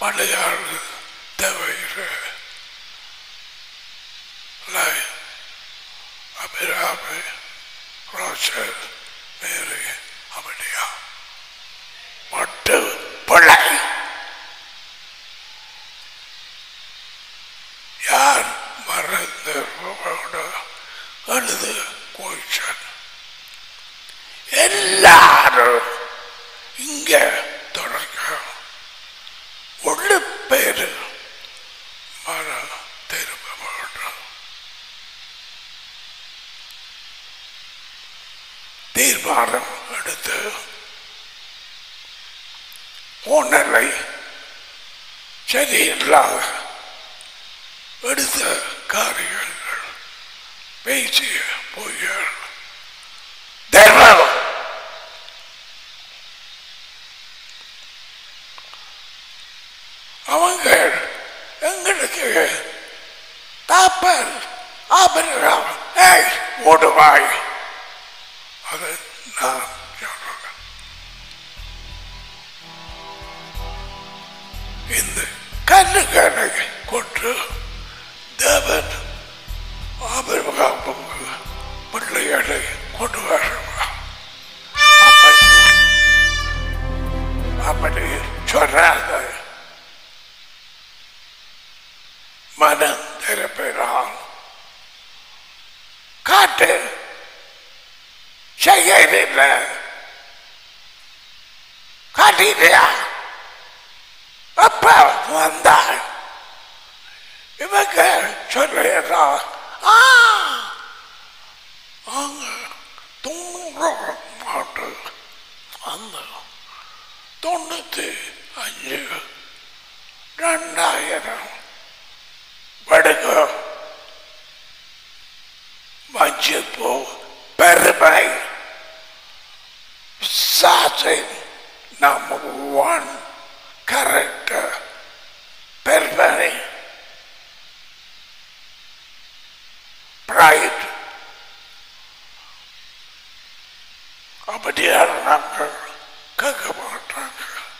மலையாள தவிர அபிராமி ரோச்சர் மேரி அப்படியா மட்டு பிள்ளை யார் மறந்து அழுது போயிச்சான் எல்லாரும் இங்க தொடங்க உள்ள பேரு மர திரும்ப வேண்டும் தீர்மானம் எடுத்து உணரை சரியில்லாத எடுத்த காரியங்கள் பேசிய பொய்கள் தர்மம் அவங்க எங்களுக்கு தாப்பர் ஆபரகம் ஏய் ஓடுவாய் அதை நான் சொல்றேன் இந்த கல்லுகளை கொண்டு தேவன் ஆபரகாமுக்கு பிள்ளைகளை கொண்டு வருவார் அப்படி அப்படி சொல்றாங்க மனம் திறப்பிறான் காட்டு செய்யல காட்டிலையா அப்ப வந்தாள் இவங்க சொல்றான் ஆ அங்க தொண்ணூறு மாட்டு அந்த தொண்ணூத்தி அஞ்சு ரெண்டாயிரம் வடக்கு மஞ்சப்போ பெருமை சாசை நம்பர் ஒன் கரெக்டர் பெருமை ப்ரைட் அப்படியான நாங்கள் கேட்க மாட்டாங்க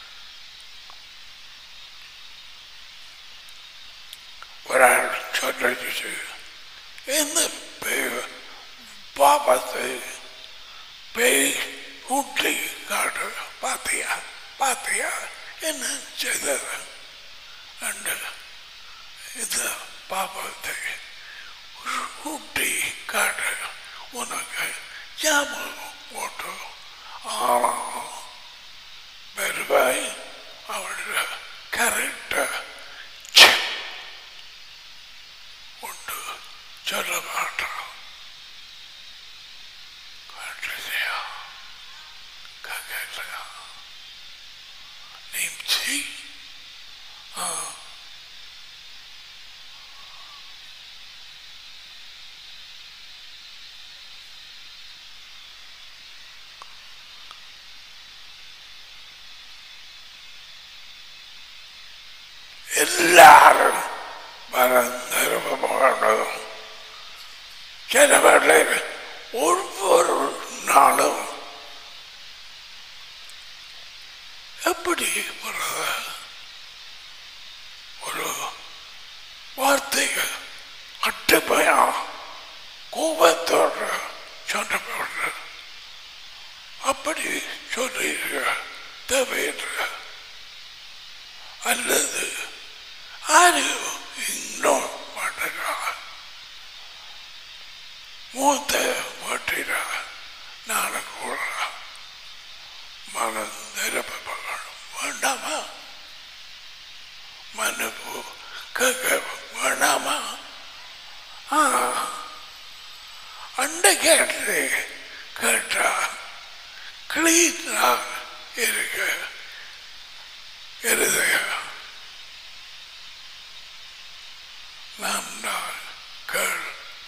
ஒரு ஆள் சொல்லிச்சு இந்த பேய் பாபத்தை பேய் ஊட்டி காட்டு பாத்தியா பாத்தியா என்ன செய்தது அண்டு இந்த பாபத்தை ஊட்டி காட்டு உனக்கு ஞாபகம் போட்டு ஆனால் பெருவாய் அவளுடைய கரெக்டாக உண்டு சொல்ல மாட்டான் காட்டுலையா கேட்கலையா நிமிச்சி ஆ எல்லாரும் மறந்துடும் சில வேளையில் ஒவ்வொரு நாளும் எப்படி வர்றது ஒரு வார்த்தைகள் அட்டுப்பையா கோபத்தோடு சொன்னபோது அப்படி சொல்லியிருக்க தேவையில்லை அல்லது ஆரையும் இன்னும் பண்ணுறாங்க மூத்த மாட்டினா நானும் கூட மனம் நிரப்பப்படணும் வேண்டாமா மன்னிப்பு கேட்க வேண்டாமா ஆ அண்டை கேட்டு கேட்டா கிளீனா இருக்க இருதயம் நன்றால் கேள்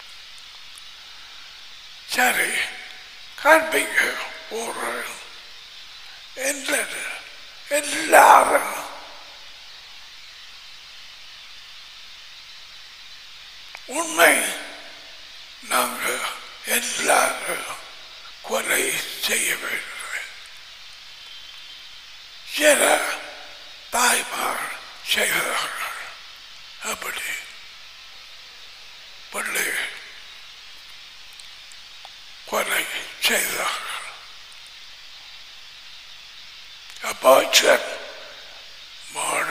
சரி காண்பிக்க போறேன் என்னது எல்லாரும் உண்மை நாங்கள் எல்லாரும் கொலை செய்யவில்லை சில தாய்மார் செய்தார்கள் அப்போச்சன் மாட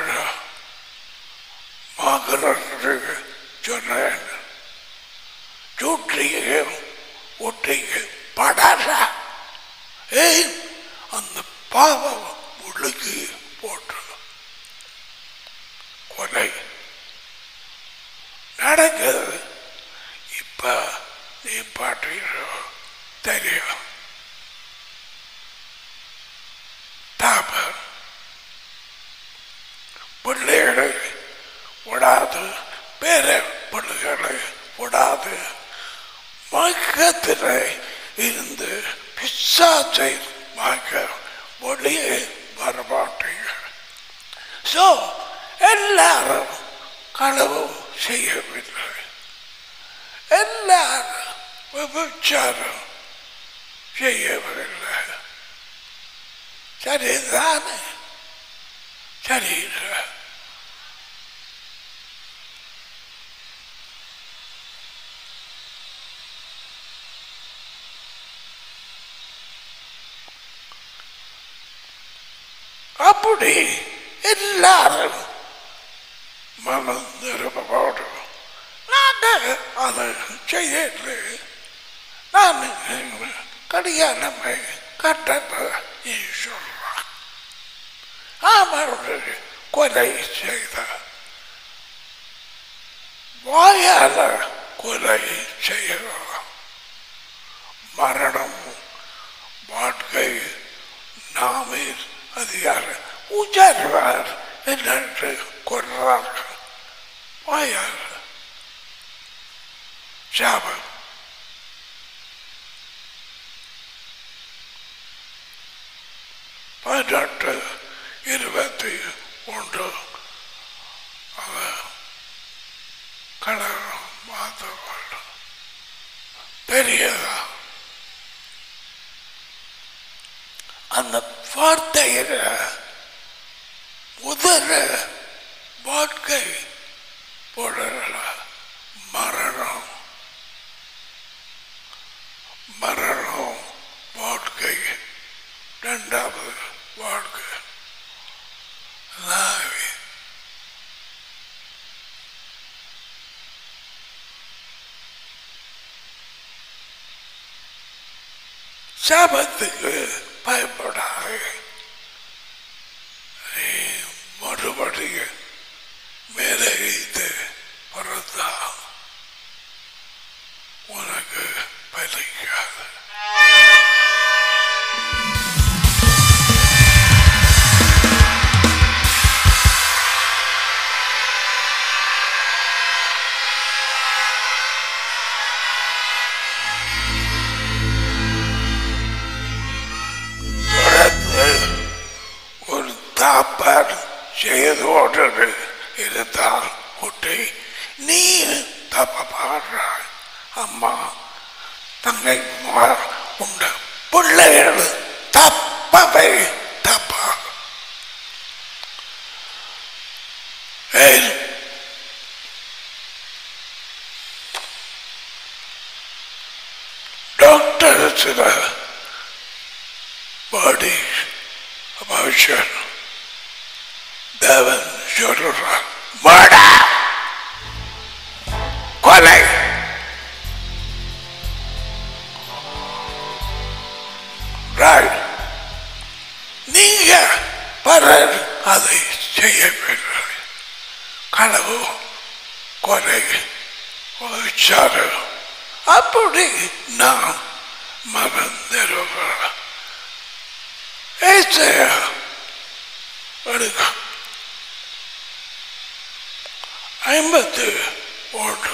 மாகிறவர்களுக்கு சொன்னேன் சூட்டிக்கு ஒட்டிக்கு படாதா ஏன் அந்த பாவம் உள்ளுக்கு போட்டு கொலை நடக்குது இப்ப நீ பாட்டுகிறோ தெரியும் தாபம் பிள்ளைகளை விடாது பேர பிள்ளைகளை விடாது மயக்கத்தில் இருந்து பிசாச்சை மயக்க வெளியே வரமாட்டீங்க ஸோ எல்லாரும் களவு செய்யவில்லை எல்லாரும் விபச்சாரம் செய்யவில்லை சரிதானே சரியில்லை அப்படி எல்லாரும் மனம் நிரப்போடு நாங்கள் அதை செய்யல நான் கல்யாணமே கட்டத்தை நீ சொல்றான் அவர்கள் கொலை செய்த வாயால கொலை செய்யலாம் மரணம் வாழ்க்கை நாமே அதிகார உஜர்வார் என்று கொள்றார்கள் வாயால் சாபம் பதினெட்டு இருபத்தி ஒன்று அவர் கடவுள் மாத்தப்படும் பெரியதா அந்த வார்த்தையில முதல்ல வாழ்க்கை போடல மரணம் மரணம் வாழ்க்கை ரெண்டாவது வாழ்க்கை நாவி சாபத்துக்கு பயப்படாது நீ மறுபடியும் மேலே வைத்து பிறந்தா உனக்கு பலிக்காது தொடர்ந்து ஒரு தாப்பார் செய்தோடு இருந்தால் குட்டி நீ தப்ப பாடுறாய் அம்மா தங்கை உண்ட பிள்ளைகள் தப்பவை தப்பா ஏன் டாக்டர் சில பாடி அபாஷன் தேவன் சொல்றான் வாடா கொலை Right. நீங்க பலர் அதை செய்யவில்லை களவு கொலை விசாரம் அப்படி நான் மறந்துடுவேன் ஏசையா எடுக்க ஐம்பத்து ஒன்று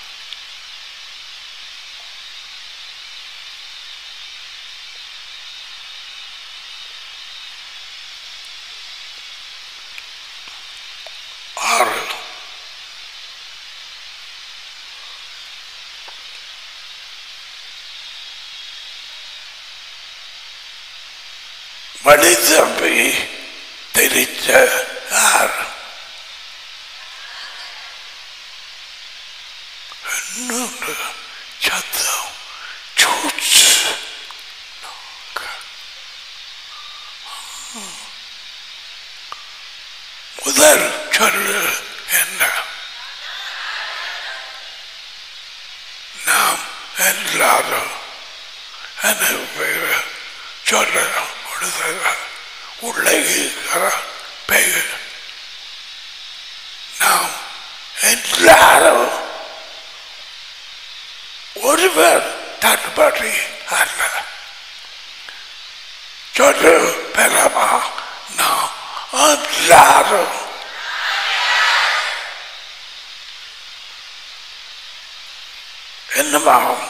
ஆறு மனிதம்பி தெரிச்ச யார் இன்னொன்று சத்தம் சூச்சு முதல் சொல்லு என்ன நாம் எல்லாரும் என்ன பேர் சொல்ல கொடுத்த உள்ளே இருக்கிற பெயர் நாம் எல்லாரும் ஒருவர் தன்படி அல்ல சொல்லு பெறமா நாம் எல்லாரும் என்னமாகும்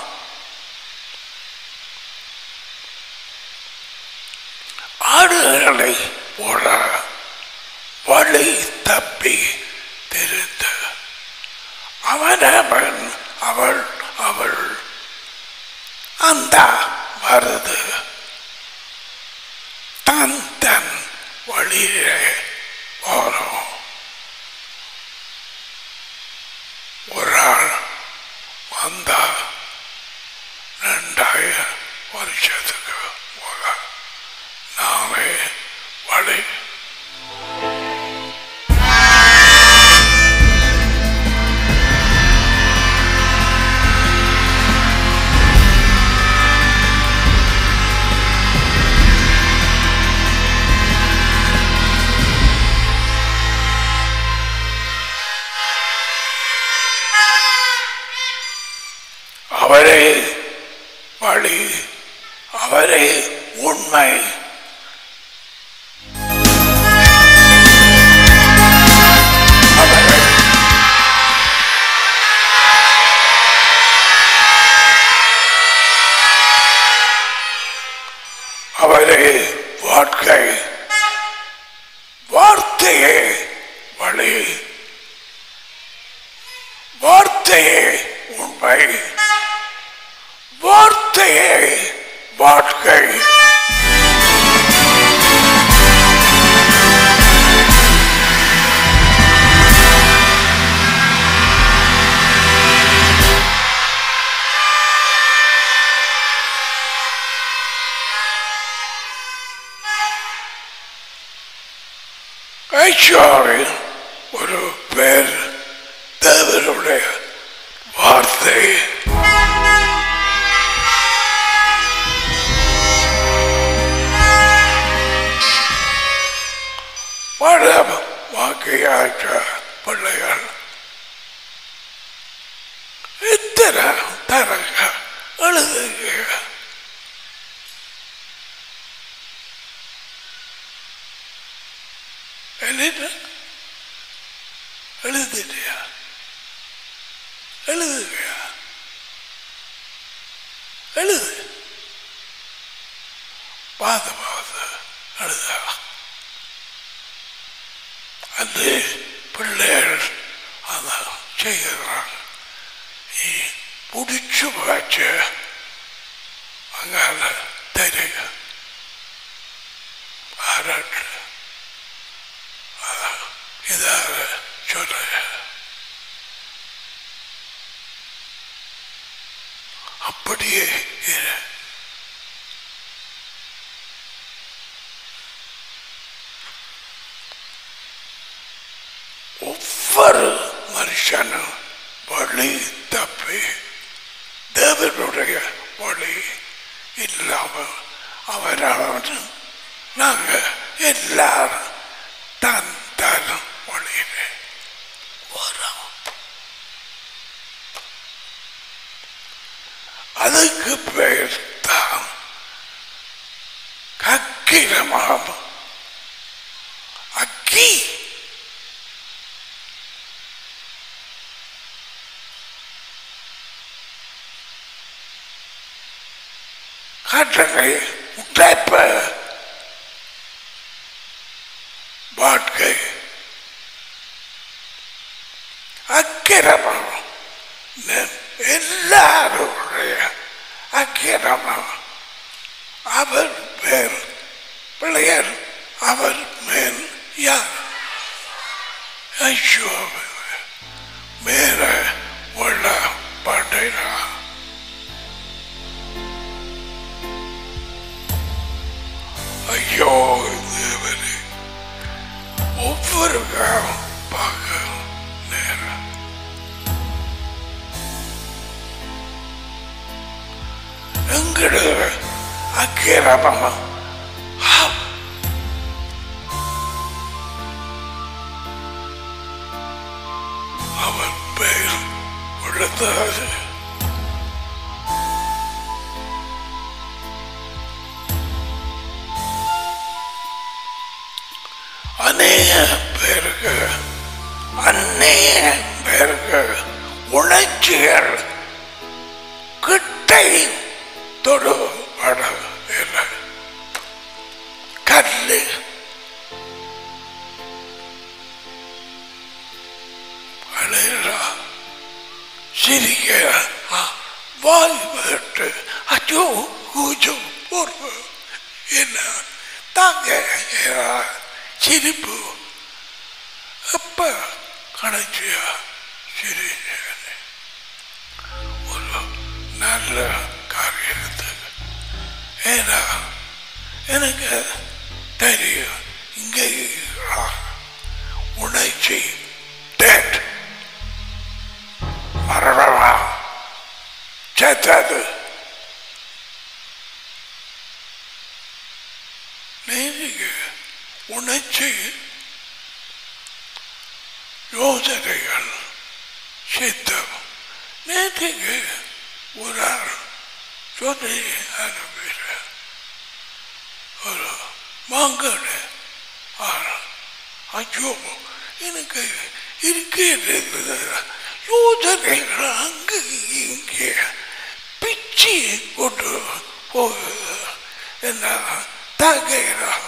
ஆடுகளை போல வழி தப்பி தெரிந்து அவனவன் அவள் அவள் அந்த வருது தன் தன் வழியிலே போறோம் ஒரு ஆள் வந்தா ரெண்டாயிரம் வருஷத்துக்கு போல நாமே வழி அவரே வழி அவரே உண்மை அவரே அவரே வாழ்க்கை வார்த்தையே வழி வார்த்தையே உண்மை வார்த்தையே வாழ்க்கை ஐஷாவின் ஒரு பேர் தேவனுடைய வார்த்தை படம் வாக்கையாற்ற பிள்ளைகள் இத்தனை தரங்க எழுதுங்க எழுத எழுதிட்டியா எழுதுவியா எழுது பார்த்து பார்த்து எழுதா அந்த பிள்ளைகள் அதை செய்கிறாங்க நீ பிடிச்சு வச்சு அங்கால தெரியும் பாராட்டு இதாக சொல்ல அப்படியே இரு. ஒவ்வொரு மனுஷனும் வழி தப்பி தேவனுடைய வழி இல்லாம அவரான நாங்க எல்லாரும் தன் தன் வழியில வரோம் அதுக்கு பெயர் தான் கக்கிரமாம் அக்கி கட்டளை உடைப்ப வாழ்க்கை அக்கிரமம் நம் எல்லாருடைய அக்கிரமம் அவர் மேல் பிள்ளையர் அவர் மேல் யார் ஐயோ மேல உள்ள பண்டைனா ஐயோ தேவனே ஒவ்வொரு காலம் பார்க்க நேரம் எங்கட அக்கேரமா அவன் பெயர் உள்ளதாக அநேக பேருக்கு அநேக பேருக்கு உணர்ச்சிகள் கிட்டை தொடுபட இல்லை கல்லு அழுகிறா சிரிக்க ஆ, வாய் விட்டு அச்சோ கூச்சம் பொறுப்பு என்ன தாங்க ஏறா, சிரிப்பு எப்ப கடைசியா சிரிச்சேன் ஒரு நல்ல காரியத்துக்கு ஏன்னா எனக்கு தெரியும் இங்கே இருக்கிறா. உணர்ச்சி டேட் மரணமா செத்தது நேருக்கு உணர்ச்சி யோசனைகள் சித்தம் நேற்றுக்கு ஒரு ஆள் சொல்லி அனுப்பிற ஒரு மாங்கடு ஆள் ஐயோ எனக்கு இருக்கிறது யோசனைகள் அங்கு இங்கே பிச்சு கொண்டு போகுது என்ன தகைகிறான்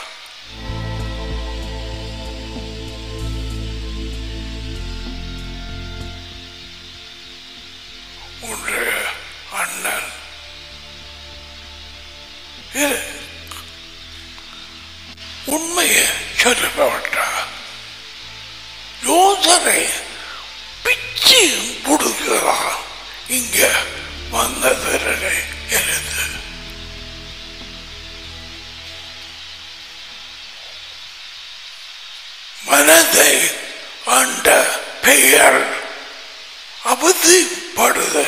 உன்னுடைய அண்ணன் இது உண்மையை சொல்லப்பட்டா யோசனை பிச்சு புடுகிறா இங்க வந்ததிலே இருந்து மனதை ஆண்ட பெயர் அவதிப்படுது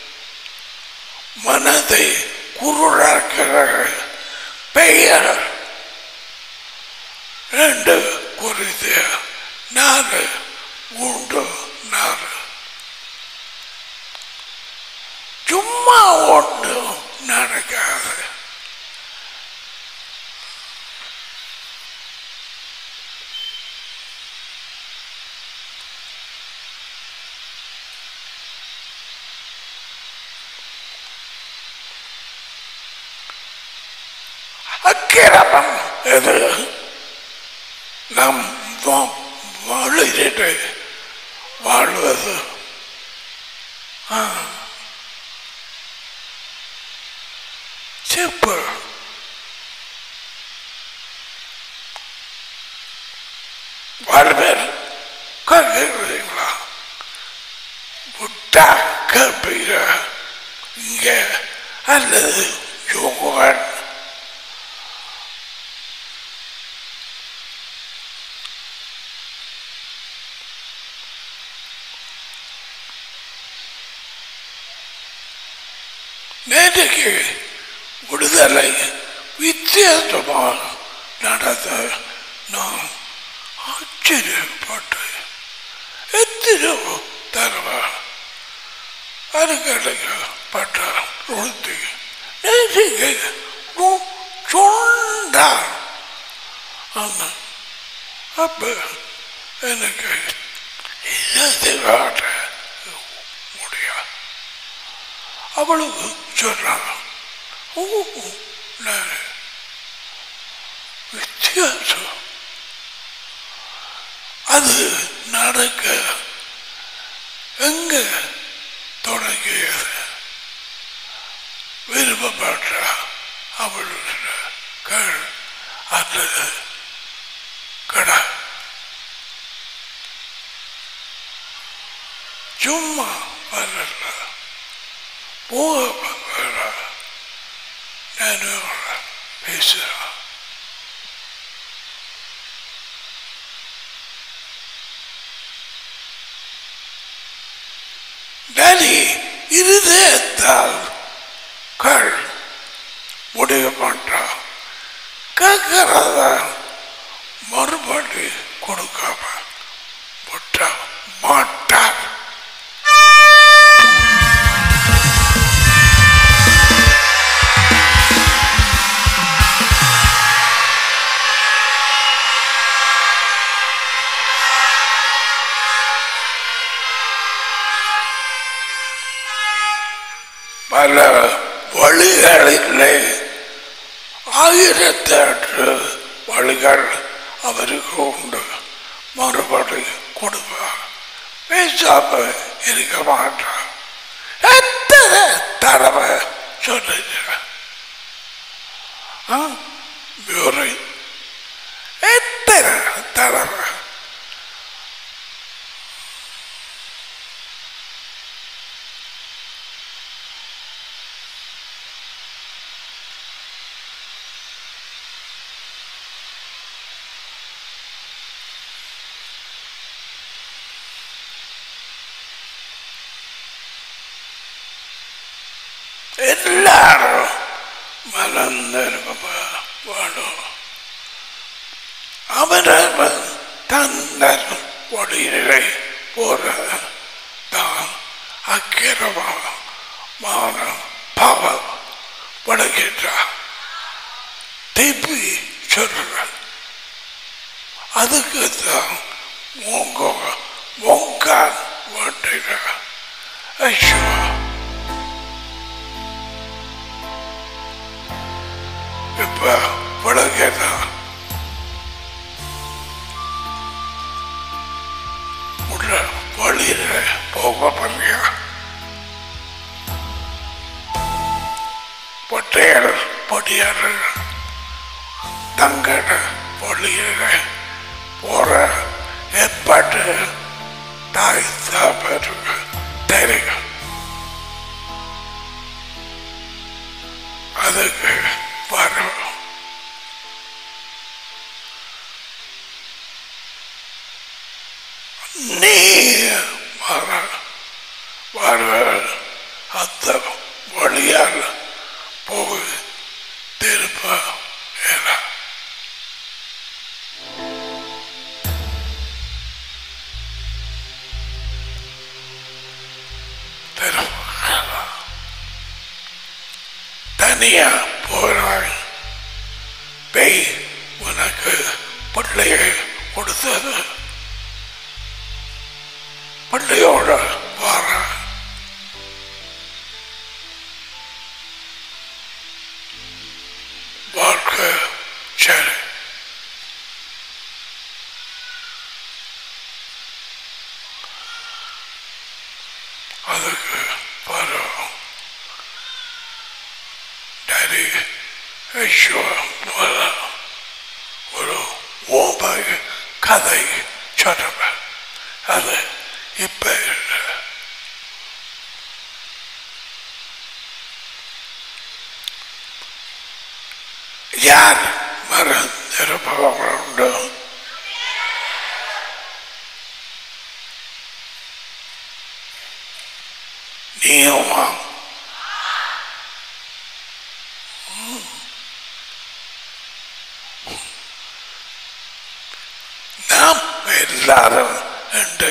மனதை குருடாக்கிற பெயர் ரெண்டு குறித்து நாலு மூன்று நாலு சும்மா ஒன்று நடக்காது அக்கிரமம் எது நாம் வா- வாழிட்டு வாழ்வது ஆ. simple. வாழ்வர் கேட்கிறீங்களா விட்டா கேட்பீங்க இங்க அல்லது யோகன் நேற்றைக்கு விடுதலை வித்தியாசமாக நடந்த நான் ஆச்சரியப்பட்டு எத்தனையோ தடவை அருகடைக்கப்பட்ட உறுதி நேற்றைக்கு உ- சொன்னார் ஆனா அப்ப எனக்கு இதை காட்ட முடியாது அவளுக்கு சொன்னாங்க ஓ நான் வித்தியாசம் அது நடக்க எங்க தொடங்கியது விருப்பப்பட்ட அவளுடைய கள் அல்லது கடை சும்மா வரல போக வர நான் பேசுகிறேன் டேடி இருதயத்தால் கள் முடிய மாட்டான் கேட்கிறத மறுபடி கொடுக்காம விட்டா மாட்டார் பல வழிகளிலே ஆயிரத்தெட்டு வழிகள் அவருக்கு உண்டு மறுபடி கொடுப்பார் பேசாம இருக்க மாட்டார் எத்தனை தடவை சொல்லுகிறேன் பியூரை எத்தனை தடவை எல்லாரும் மலர்ந்திருப்ப வேணும் அவரவன் தந்தன் ஒளியிலே போற தான் அக்கிரமான பாவம் படுகின்றார் திருப்பி சொல்ற அதுக்கு தான் உங்க உங்கான் வேண்டுகிற ஐயோ இப்ப படுகிறா உள்ள வழியில போக பாருங்க பொட்டையர் பொடியார் தங்கட வழியில போற ஏற்பாட்டு தாய் சாப்பிட்டு தெரியும் அதுக்கு வரும் நீ வர வர அந்த வழியால் போய் திருப்ப என திரும்ப தனியா போறாள் பெய் உனக்கு பிள்ளையை கொடுத்தது பிள்ளையோட வார வாழ்க்கை சரி அதுக்கு பரம் டாடி ஐயோ முதல்ல ஒரு ஓபை கதை சொன்னவன் அது இப்ப இல்லை. யார் மறந்திருப்பவர்களுண்டு நீயுமா நாம் எல்லாரும் என்று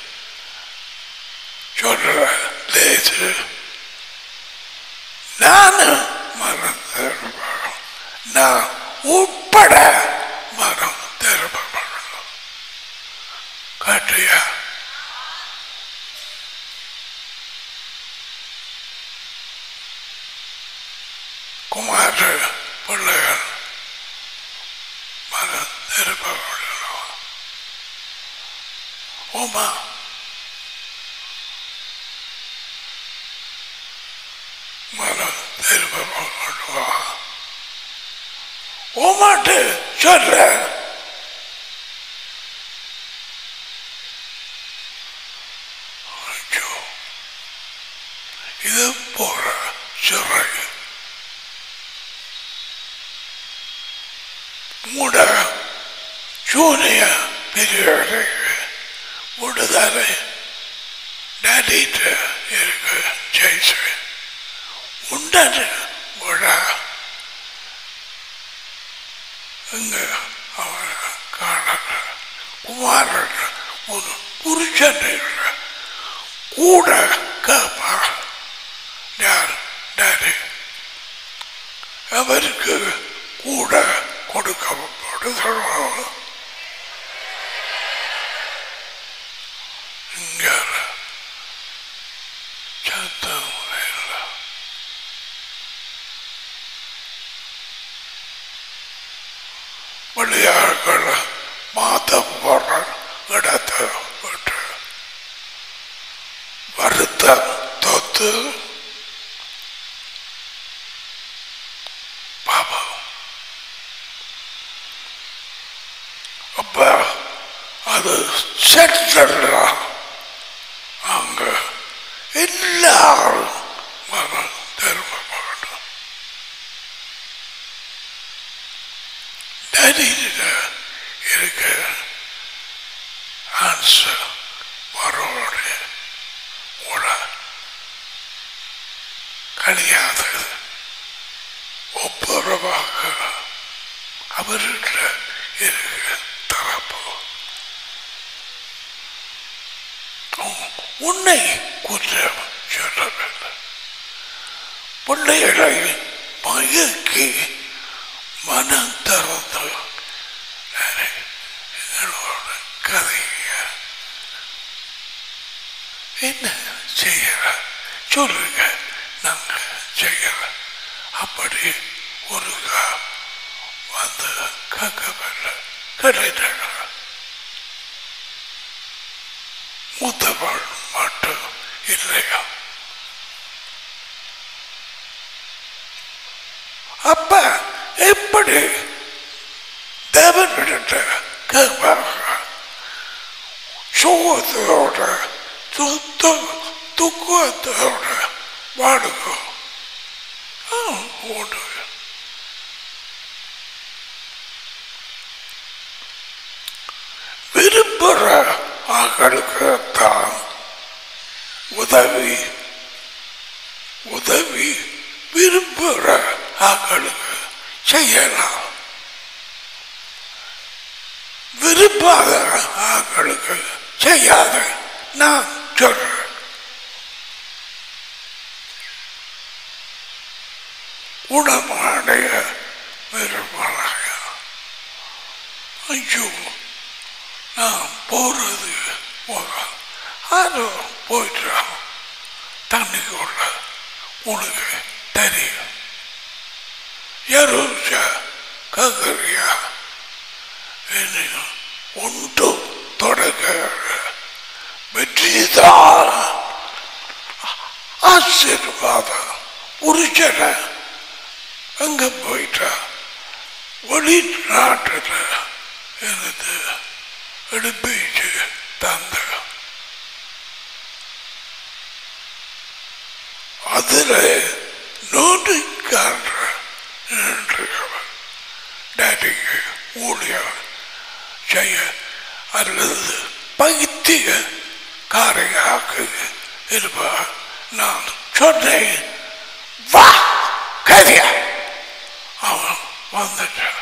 சொல்ற லேசு நானும் மறந்திருப்பேன் நான் உட்பட மனம் திருப்பப்படணும் காட்டியா குமார பிள்ளைகள் மனம் திருப்பப்படணும் உமா மனம் திருப்பப்படணும் உமாட்டு சொல்ற ஐயோ, இது போற சிறை மூட சூனிய பிரிவுகளுக்கு விடுதலை டேடிட்டு இருக்கு ஜெயிச்சு உண்டாரு விழா இங்க அவன் காணல குமாரன் ஒரு புருஷன் இல்லை கூட கேப்பா யார் டேடி அவருக்கு கூட கொடுக்கப்படுகிறோம் இங்க சத்தம் இல்லை வெளியாட்கள் மாதம் போடுற இடத்தை விட்டு வருத்தம் தொத்து பாபம் அப்ப அது செட்டா அங்க எல்லாரும் மனம் திரும்பப்படும் டேடியில இருக்க ஆன்சர் வரவோட உட கழியாதது ஒப்புரவாக அவர்கிட்ட இருக்க தரப்போ உன்னை குற்றம் சொல்லவில்லை பிள்ளைகளை மயக்கி மனம் திறந்து நானே எங்களோட கதைங்க என்ன செய்யற சொல்லுங்க நாங்க செய்யற அப்படி ஒரு வந்து கேட்கவில்லை கிடைத்தாங்க மூத்தவள் மட்டும் இல்லையா அப்ப எப்படி தேவனிடத்தை கேட்பாங்க சுகத்தோட துத்த துக்கத்தோட வாடுங்க ஆ, உண்டு விரும்புகிற ஆக்களுக்கு தான் உதவி உதவி விரும்புகிற ஆக்களுக்கு செய்யலாம் விரும்பாத ஆக்களுக்கு செய்யாத நான் சொல்றேன் குணமடைய விரும்புகிறாங்க ஐயோ நான் போறது போகிறேன் அது போயிட்டான் தண்ணிக்குள்ள உனக்கு தெரியும் எருச ககரியா என்னையும் உண்டு தொடக்க வெற்றிதான் ஆசீர்வாதம் புருஷனை அங்க போயிட்டா வெளிநாட்டில் எனக்கு எடுப்பிச்சு தந்த அதில் நோட்டுக்காரர் நின்றுகிறவர் டேடிக்கு ஊழியர் செய்ய அல்லது பைத்திய காரையாக இருப்பார் நான் சொன்னேன் வா கவியா அவன் வந்துட்டான்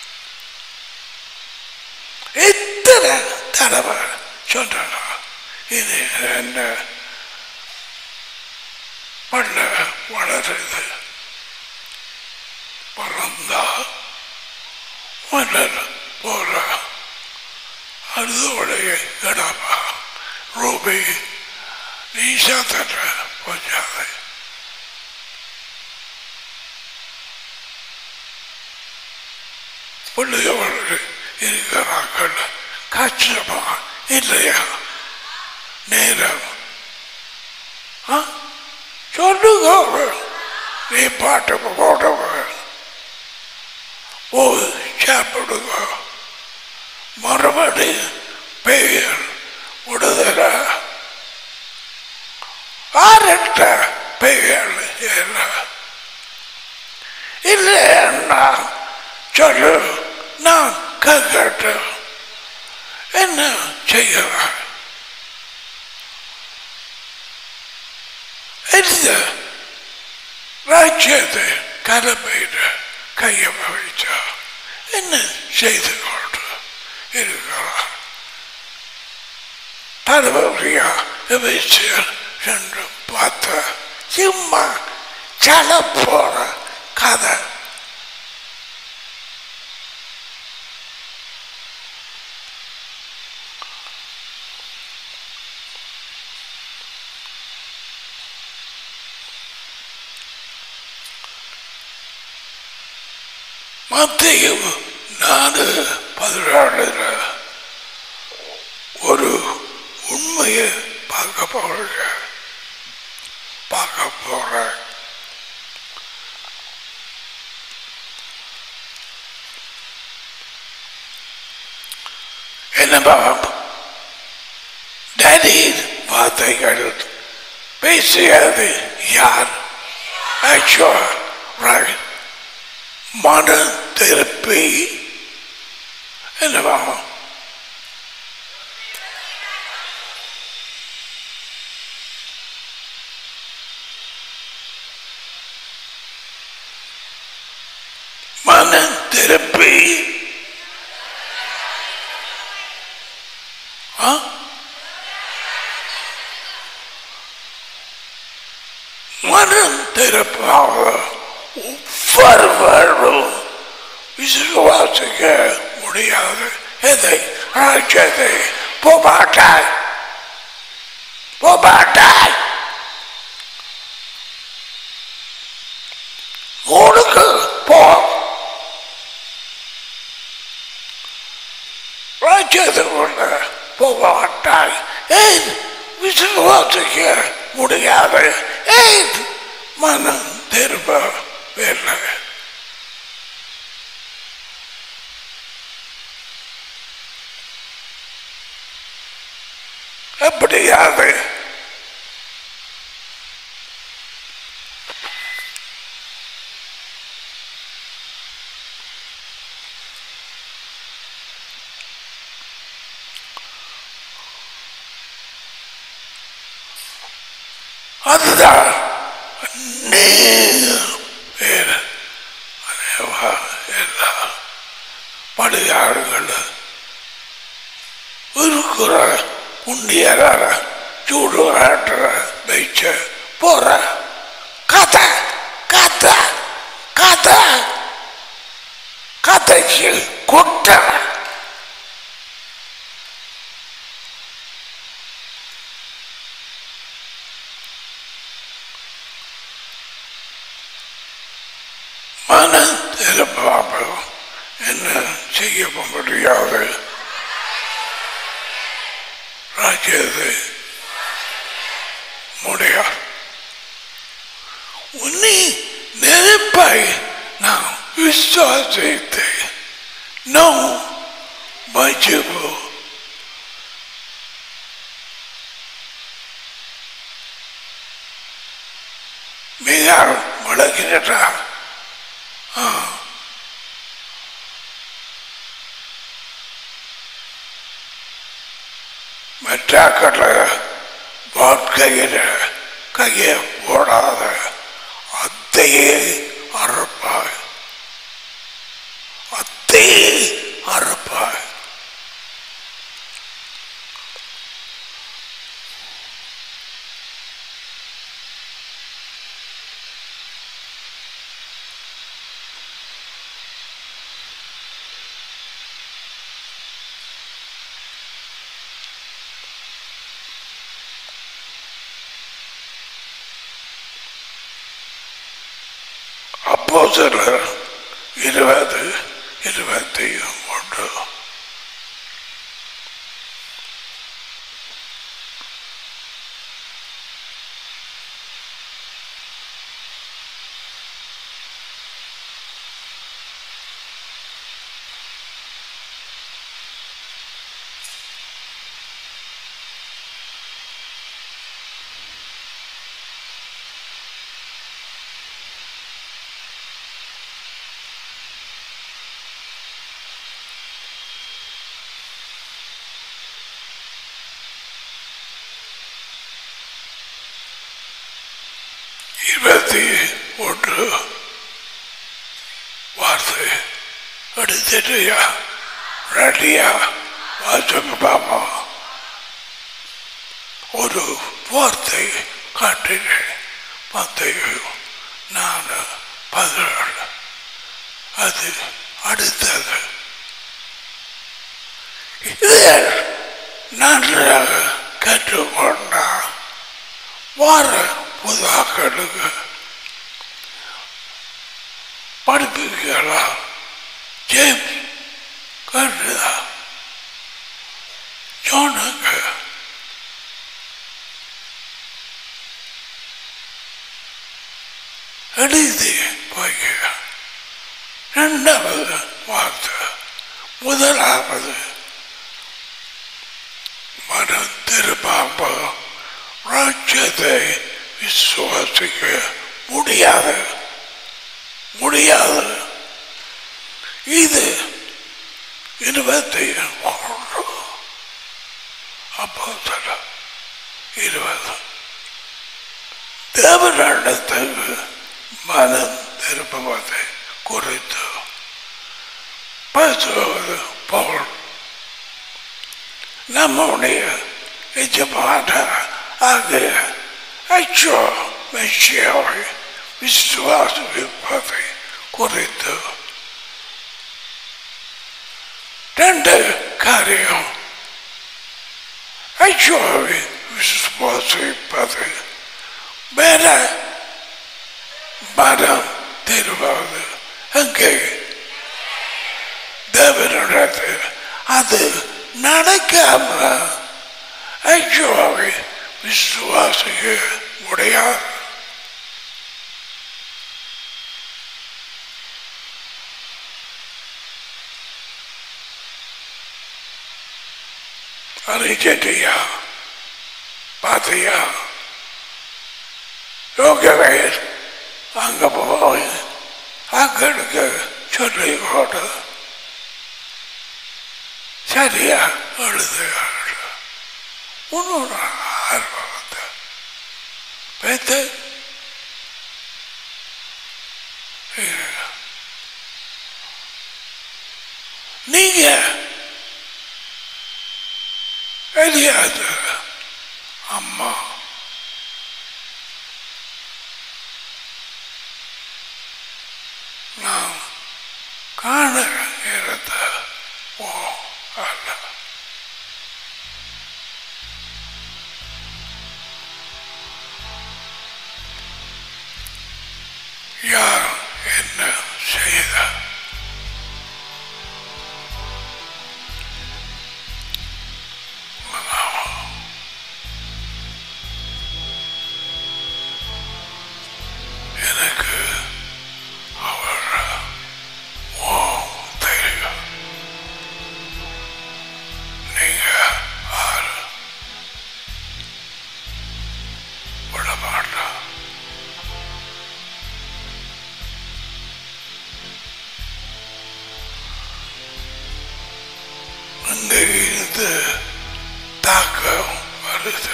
எத்தனை தடவை சொன்னா இது என்ன பள்ள வளருது பிறந்தா மன்னர் போற அழுதோடைய இடமா ரூபி நீ சாத்தன போச்சாது பிள்ளையோடு இருக்கிறார்கள் கஷ்டமா இல்லையா நேரம் ஆ? சொல்லுங்க நீ பாட்டு போடுவ போய் சாப்பிடுங்க மறுபடி பெயர் விடுதலை ஆரட்ட பெயர் இல்லை இல்லைன்னா சொல்லு நான் கேட்கட்டும் என்ன செய்யலாம் இந்த ராஜ்யத்தை கலப்பையிட கையை வைச்சா என்ன செய்து கொண்டு இருக்கிறார் பரவரியா எபேசியர் என்று பார்த்த சும்மா சல போற கதை மத்திய நாலு பதினாறுல ஒரு உண்மையை பார்க்க போறேங்க பார்க்க போறேன் என்னப்பா டேடி வார்த்தைகள் பேசியது யார் ஐயோ right மன திருப்பி என்னவா மன திருப்பி ஆ? மனம் திருப்பாக ஒவ்வொருவரும் விசுவாசிக்க முடியாது எதை ராஜ்யத்தை போமாட்டாய் போமாட்டாய் உனக்கு போ ராஜ்யத்துக்குள்ள போமாட்டாய் ஏன் விசுவாசிக்க முடியாது ஏன் மனம் திரும்பவில்லை எப்படியாது அதுதான் நீ வேறு அதேவா எல்லா படுகாடுகள் இருக்கிற உண்டியரார சூடு ஆட்டுற வைச்ச போற கதை கதை கதை கதைக்கு குட்ட மன திருப்பாமல் என்ன செய்ய முடியாது ராஜ்யத்தை முடியாது உன்னை நெருப்பை நான் விசுவாசித்தேன் நோ மஜிபு மிக முழங்கினா மெட்டாக்கல்ல வாழ்க்கையில கையை போடாத அத்தையே அறுப்பாய் அத்தையே அறுப்பாய் அப்போ சிலர் இருபது இருபத்தி ஒன்று இருபத்தி ஒன்று வார்த்தை எடுத்துட்டியா ரெடியா வாசிப்பு பாப்பா ஒரு வார்த்தை காட்டினேன் பத்தையும் நான் பதினேழு அது அடுத்தது இதை நன்றாக கற்றுக்கொண்டா வார புதாக்களுக்கு படிப்புக்கலாம் ஜேம்ஸ் கண்டுதா ஜோனுக்கு எழுதி வைக்க இரண்டாவது வார்த்தை முதலாவது மனம் திருப்பாம்பு ராஜ்யத்தை விசுவாசிக்க முடியாது முடியாது இது இருபத்தி ஒன்று அப்போ இருபது தேவனிடத்துக்கு மனம் திருப்புவதை குறித்து பேசுவது போல் நம்முடைய எஜமான ஆகிய அச்சோ மெச்சியாவை விசுவாசிப்பதை குறித்து ரெண்டு காரியம் அச்சோவை விசுவாசிப்பது வேற மனம் திருவாது அங்கே தேவனிடத்து அது நடக்காம ஐயோவை விசுவாசிக்க முடியாது அதை கேட்டியா பார்த்தியா யோகவேர் அங்க போய் அங்களுக்கு சொல்லி போட்டு சரியா எழுது இன்னொரு ஆர்வத்தை பேத்து நீங்க எலியாது அம்மா நாம் காண இருந்த ஓ அல்ல யார் என்ன செய்த எனக்கு அவர் ஓ தெரியும் நீங்க ஆறு விட மாட்டோம் அங்க இருந்து தாக்கம் வருது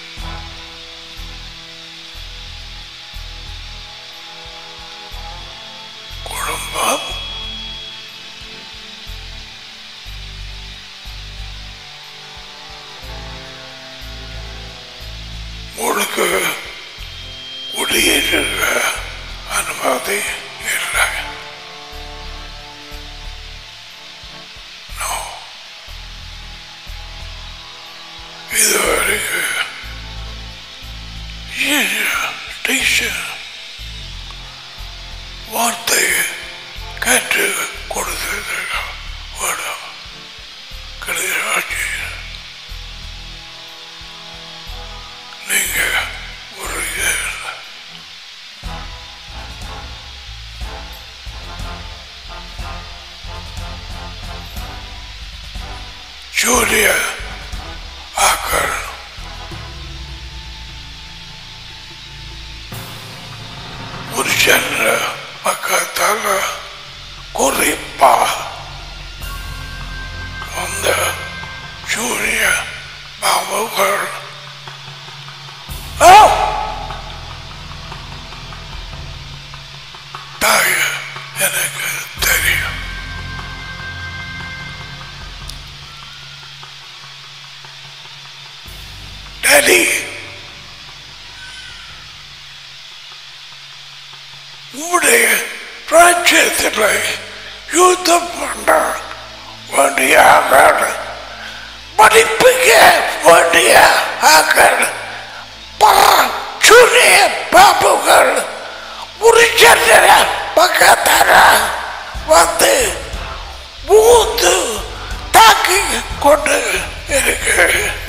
குடும்பம் உங்களுக்கு குடியேற்ற அனுமதி இல்லை No. இதுவரைக்கும் டீச்சர் வார்த்தை கேட்டு கொடுத்தது வேணும் கிடையாது நீங்க ஒரு இது இல்லை. ஜூலிய ஆக்கள் புருஷன் பக்கத்தால குறிப்பா அந்த ஜூலிய பாம்புகள் Oh! டேடி உங்களுடைய ராஜ்யத்தில் யுத்தம் பண்ண வேண்டிய ஆக்கள் படிப்புக்க வேண்டிய ஆக்கள் பல சூரிய பாப்புகள் புரிச்சந்திர பக்கத்தார வந்து மூந்து தாக்கி கொண்டு இருக்கு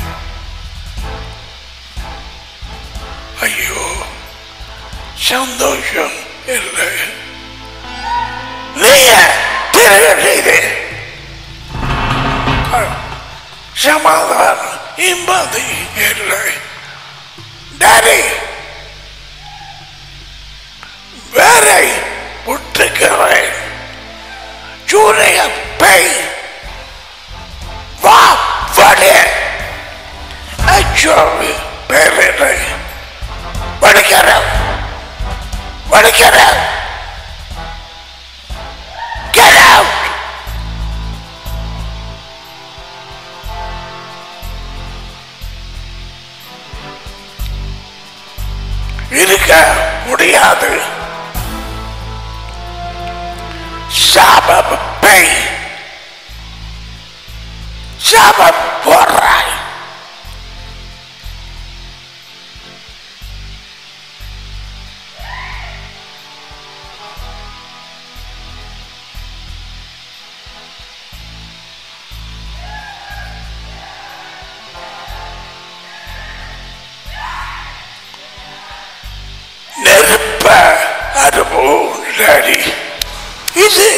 ஐயோ சந்தோஷம் இல்லை நீங்க திருநீரு சமாதானம் இம்பதி இல்லை டாடி வேறை புட்டுக்கிறேன் சூரிய பெய் வா வடே அச்சோவி பேரில்லை வடிக்கிறேன் வடிக்கிறேன் Get out! இருக்க முடியாது சாபம் பெய் சாபம் போடுறாய் நெருப்ப அனுபவம் டாடி இது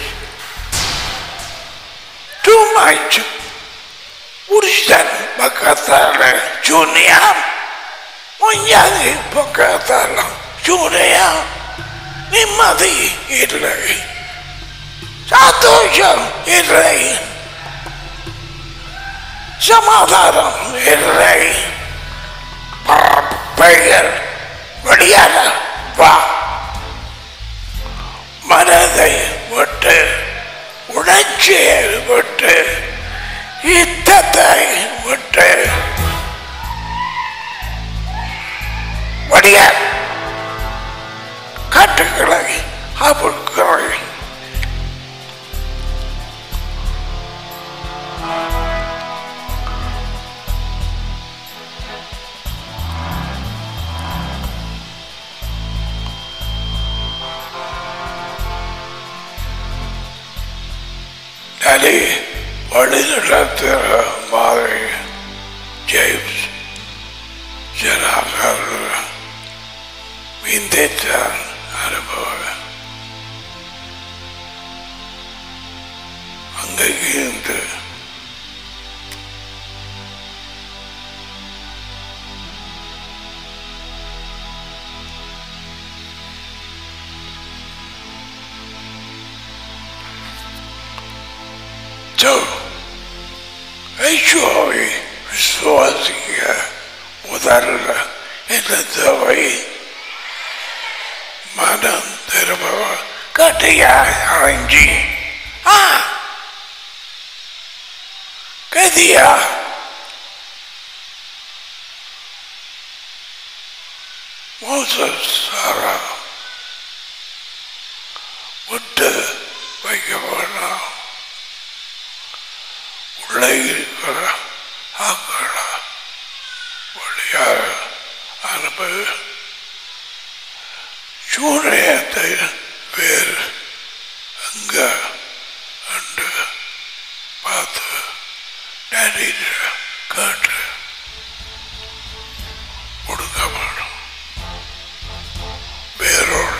too much புருஷன் பக்கத்தால ஜூனியர் முஞ்சாதி பக்கத்தால ஜூனியர் நிம்மதி இல்லை சந்தோஷம் இல்லை சமாதானம் இல்லை பெயர் வெளியான வா மனதை விட்டு உணர்ச்சியை விட்டு யுத்தத்தை விட்டு வடிய காட்டுகளை அவிழ்கிறேன் டாடி வழிநடத்துகிற மாதிரி ஜேம்ஸ் ஜனாகர் விந்தித்தார் அனுபவம் அங்கிருந்து So, ஐஷோவை விசுவாசிக்க முதல்ல இந்த தொகை மனம் திரும்ப கட்டியாய் அடைஞ்சி ஆ கதியா மோசஸ் சாரா விட்டு வைக்க வேண்டாம் உள்ளே இருக்கிற ஆக்கள வழியாக அனுப்ப சூரியத்தை வேறு அங்க அண்டு பார்த்து டேடிட்ட கேட்டு கொடுக்க வேணும் வேறோடு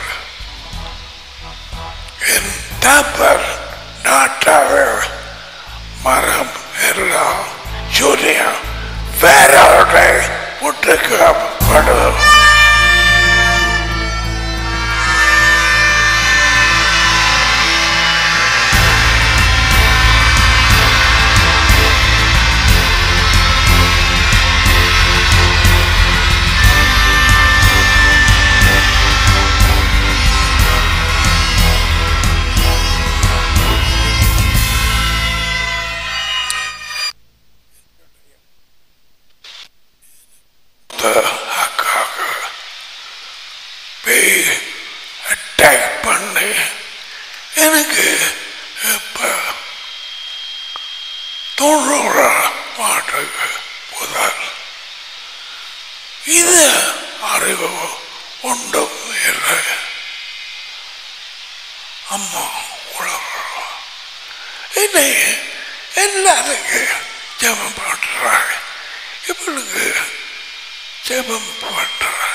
என் தப்பர் நாட்டாக மரம் எல்லாம் சூரியன் வேறோட புட்டுக்கப்படும் அக்காவுக்கு போய் அட்டாக் பண்ணி எனக்கு இப்போ தொண்ணூறு மாட்டுக்கு புதல் இது அறிவு ஒன்றும் இல்லை அம்மா உழவு என்னை எல்லாருக்கும் ஜெபம் பண்ணுறாங்க இவளுக்கு ஜெபம் பண்ணுறாங்க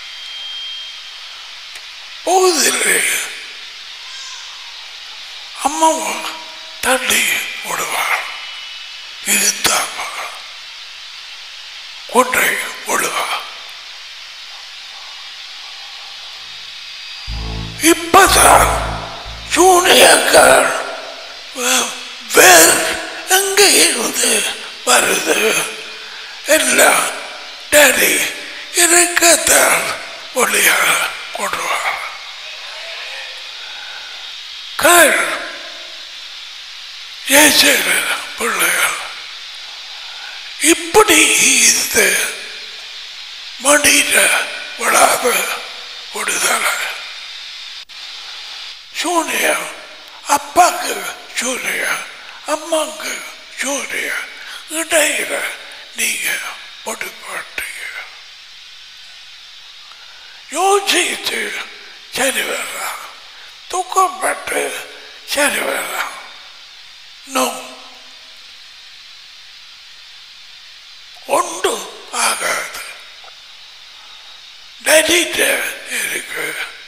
போதிலே அம்மாவை தள்ளி விடுவார் இதுதான் கொன்றை விடுவார் இப்பதான் சூனியங்கள் வே- வேர் எங்கே இருந்து வருது எல்லாம் டேடி இருக்கத்தான் ஒளியாக கொண்டுவார் கள் ஏசேர பிள்ளைகள் இப்படி இந்த மடியில விடாத விடுதலை சூனியம் அப்பாக்கு சூனியம் அம்மாக்கு சூனியம் இடையில நீங்க முடிப்பாட்டீங்க யோசித்து சரி வரலாம் தூக்கப்பட்டு சரி வரலாம் நோ ஒன்று ஆகாது நடித்த இருக்கு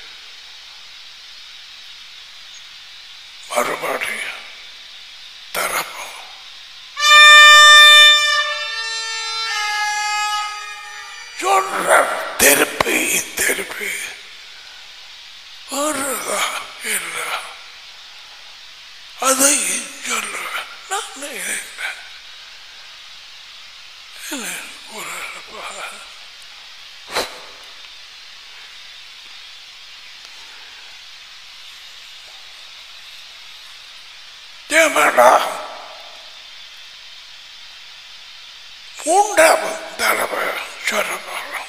மறுபடியும் தரப்போம் சொல்ற திருப்பி திருப்பி வருதா இல்லை அதை சொல்லுவேன் நான் இல்லை இல்லை குரல்ப்பா ஏமாடா மூன்றாவது தடவை சொல்ல போகிறோம்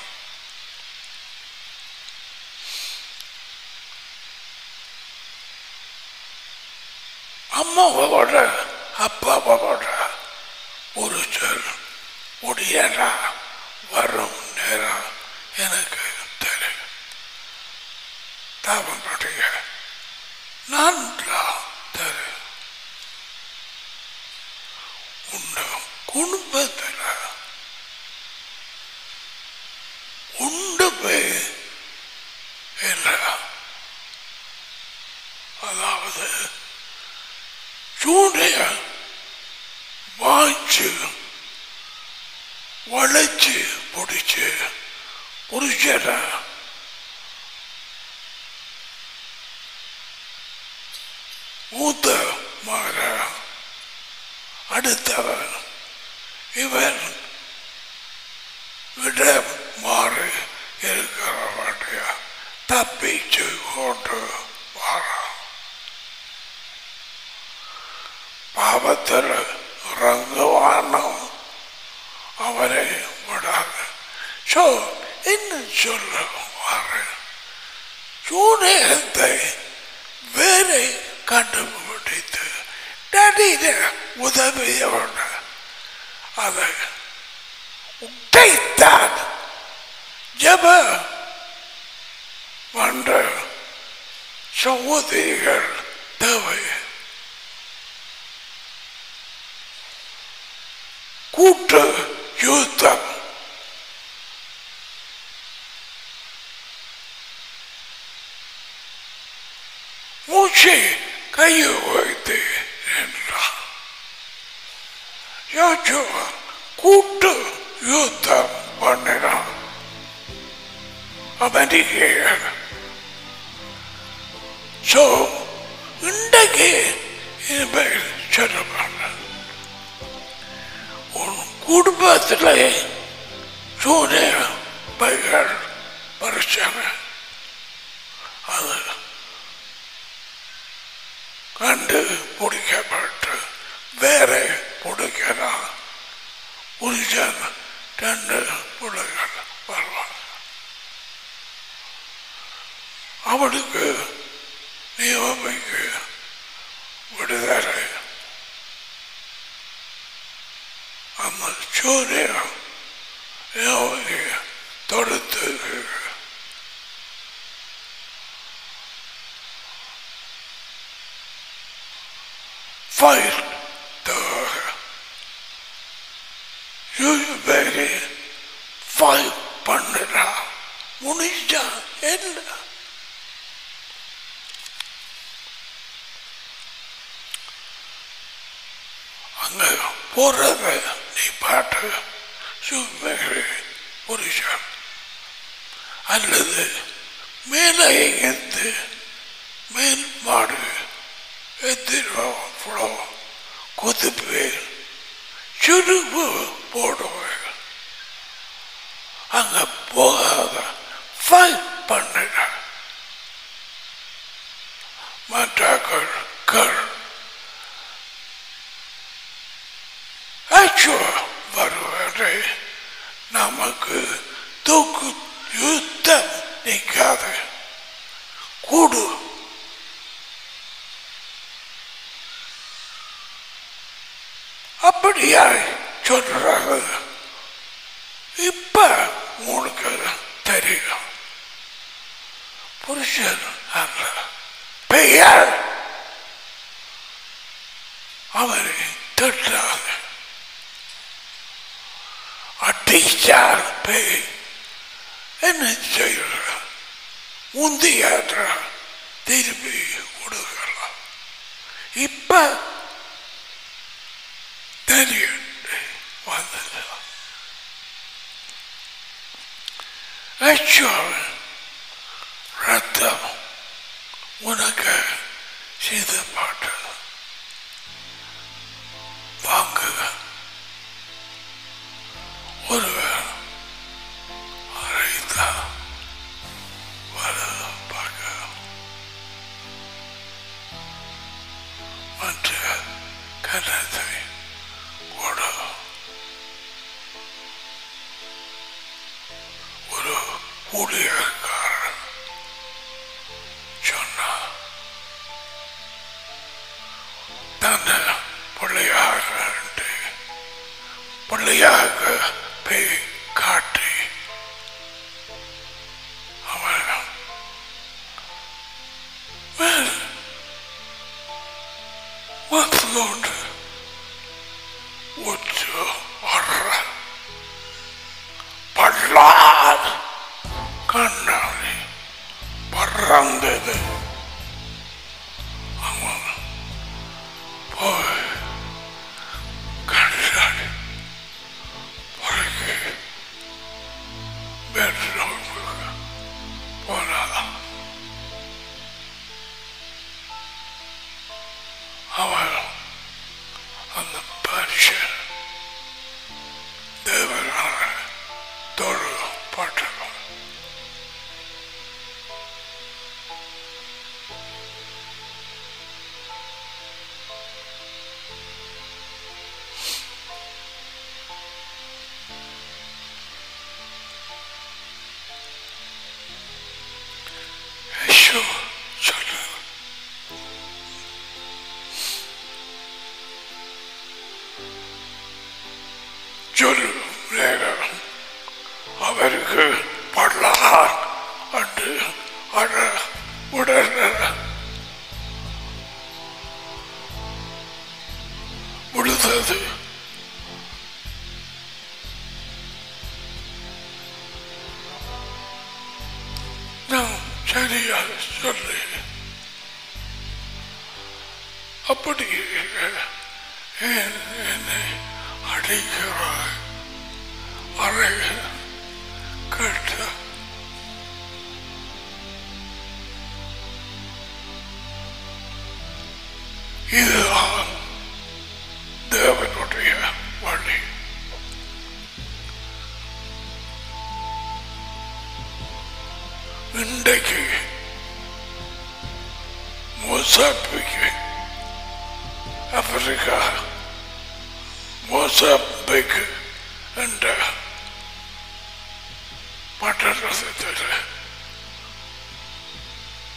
அம்மாவோட அப்பாவோட ஒரு சொல் முடியலா வரும் நேரம் எனக்கு தெரியும் தாபப்படைய நன்றா தெரியும் உன்னை குடும்பத்தில் உண்டு போய் இல்லை அதாவது சூடைய வாய்ச்சு வளைச்சு பிடிச்சு புரிச்சட மூத்த மகர அடுத்தவன் இவன் விட மாறி இருக்கிறவனுடைய தப்பிச்சு கொண்டு வரான் பாவத்தில் இறங்குவானோ அவரை விடாது ஸோ என்ன சொல்ல வரேன் சூனியத்தை வேலை கண்டுபிடித்து நடிக உதவியோட அதை உடைத்தான் ஜப பண்ற சகோதரிகள் தேவை கூட்டு யுத்தம் மூச்சை கையை வைத்து என்றான் யோசுவா கூட்டு யுத்தம் பண்ணினான் அமெரிக்கையர் ஸோ இன்றைக்கு இனிமேல் சொல்லப்பட உன் குடும்பத்தில் சூரிய பைகள் பிரச்சனை அது கண்டு பிடிக்கப்பட்டு வேற பிடிக்கிறான் புருஷன் ரெண்டு பிள்ளைகள் அவளுக்கு நியமிக்கு விடுதலை அந்த சூரியன் நியமிக்கு தொடுத்து ஃபைல் தவிர யூபேரி ஃபைல் பண்ணுறா முடிஞ்சா என்ன அங்க போறத நீ பாட்டு யூபேரி புருஷன் அல்லது மேலே எங்கேருந்து மேல் மாடு எத்திரோ குதிப்பு சுருப்பு போடுவேன் அங்க போகாத ஃபைட் பண்ணுங்க மற்றாக்கள் கள் வருவதை நமக்கு தூக்கு யுத்தம் நிற்காது கூடு அப்படியாய் சொல்றாங்க இப்ப உங்களுக்கு தெரியும் புருஷன் அல்ல பெயர் அவரை திட்டாங்க அடிச்சார் பேய் என்ன செய்யற முந்தியாற்ற திருப்பி கொடுக்கலாம் இப்ப தெரியும் வந்தது லட்சம் ரத்தம் உனக்கு சிதப்பட்டது வாங்குக ஒருவர் அரைத்தா வலது பக்கம் மற்ற கன்னத்தை கொடு ஒரு ஊழியக்காரன் சொன்னார் தன்னை பிள்ளையாக பிள்ளையாக போய் காட்டி அவன் மேல் வந்துകൊണ്ട് உச்சு வர்ற பல்லார் கண்ணாடி பறந்தது அவன் போய் கண்ணாடி பறக்கி பெட்ரோல் போனான் அவன் அந்த பரிசன் தேவனான தொழு பட்டவன் யேசு சொல்லு சொல்லு வேகம் அவருக்கு படலாம் அன்று அட உடனே விழுந்தது நான் சரியாக சொல்லி அப்படி ஏன் என்னை அடிக்கிறாய் அறை கேட்ட இதுதான் தேவனுடைய வழி இன்றைக்கு மொசாப்பிக்கு ஆப்பிரிக்கா மொசாம்பிக் என்ற பட்டணத்தில்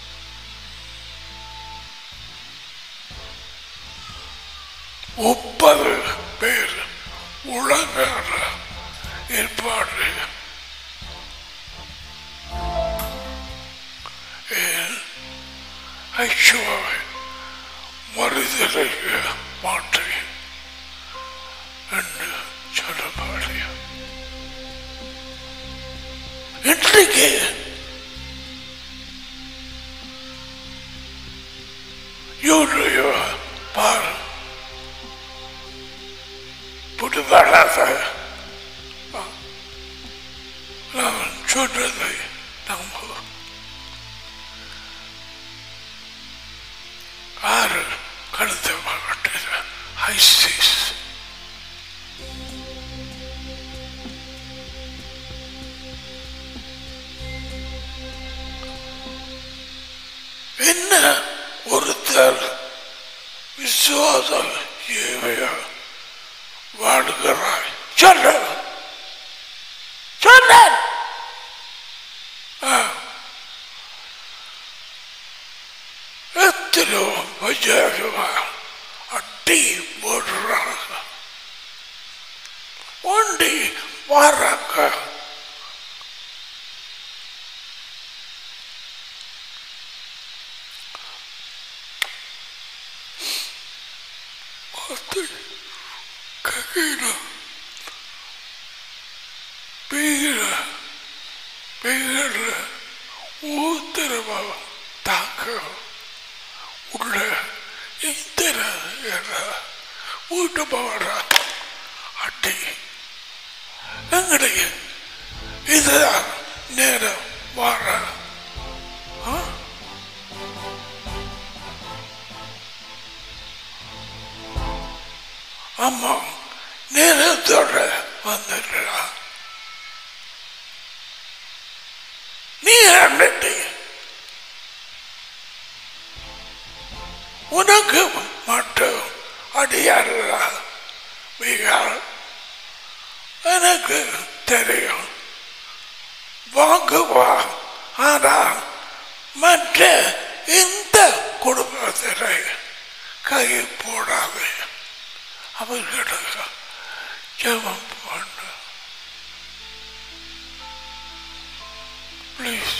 முப்பது பேர் உலகார ஏற்பாடு ஐஷுவாவை மறுதலைக்கு மாட்டேன் என்று சொல்லப்பாடிய இன்றைக்கு யூரியா பார் புதுவராத நான் சொன்னதை நம்ப ஆறு கழுத்தை மாட்டேன் ஐசிஸ் என்ன ஒருத்தர் விசுவாச ஏவையா வாடுகிறாய் சொல்ல சொல்ல எத்தனையோ வஜாகமா அட்டி போடுறாங்க ஒண்டி வராங்க பார்த்து ககையில பெய்கிற பெய்கிற ஊத்திரமா தாக்க உள்ள இத்தர வீட்டு போற அட்டி எங்களுடைய இதுதான் நேரம் வர அம்மா நேரத்தோட வந்துடுறா நீ அன்னைக்கு உனக்கு மட்டும் அடியாரா பீகார் எனக்கு தெரியும் வாங்குவா ஆனா மற்ற இந்த குடும்பத்தினை கை போடாது அவர்களுக்கு ஜெபம் பண்ணு ப்ளீஸ்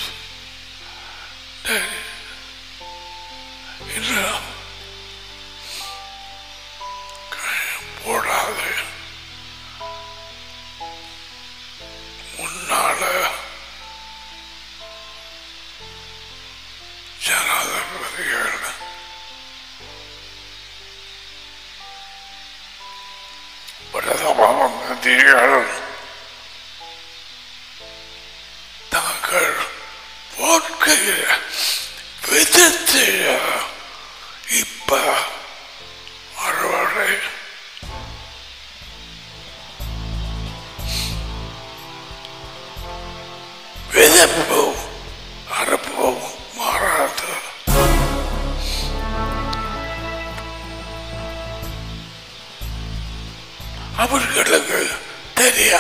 இல்லை கை போடாது முன்னால ஜனாதிபதிகள் பிரதம மந்திரிகள் தாங்கள் வாழ்க்கைய விதத்தை இப்ப அறுவடை விதப்பு அறுப்பு மாறாது அவர்களுக்கு தெரியா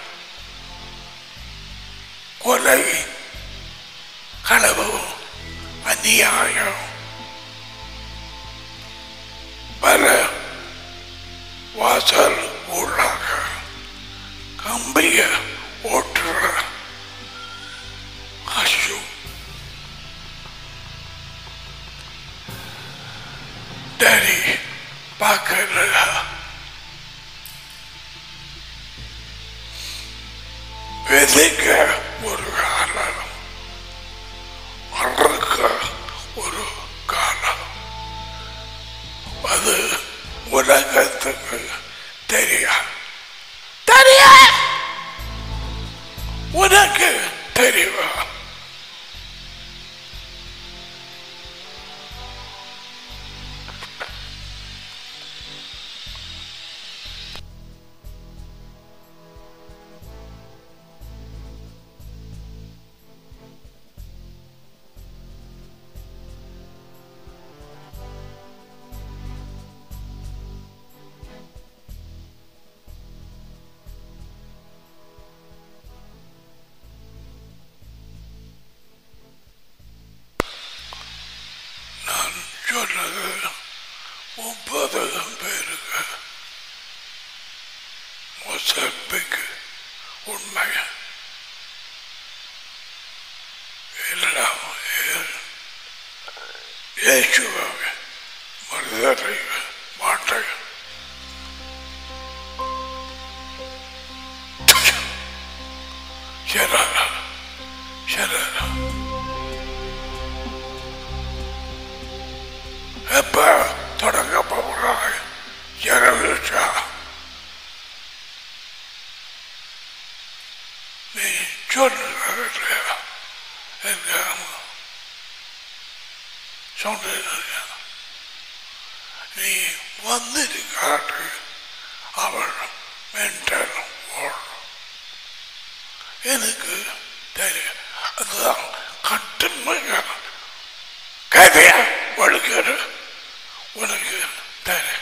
கொலை களவு அநியாயம் பல வாசல் உள்ளாக கம்பிய ஓட்டுற ஐயோ டேடி பார்க்கல விதைக்க ஒரு காலம் அறுக்க ஒரு காலம் அது உலகத்துக்கு தெரியா தெரியா உனக்கு தெரியுமா நான் சொன்னது முப்பது பேருக்கு சிற்பிக்கு உண்மை எல்லாம் இயேசுவாக மனிதரை மாட்டை சரா சரா எப்ப தொடங்க போகிறாய் ஜனவிச்சா நீ சொல்லுறியா சொன்ன நீ வந்திருக்காட்டு அவள் மென்டல் எனக்கு தெரியும் அதுதான் கட்டுமையா கதையா வழுக்கிற உனக்கு தெரியும்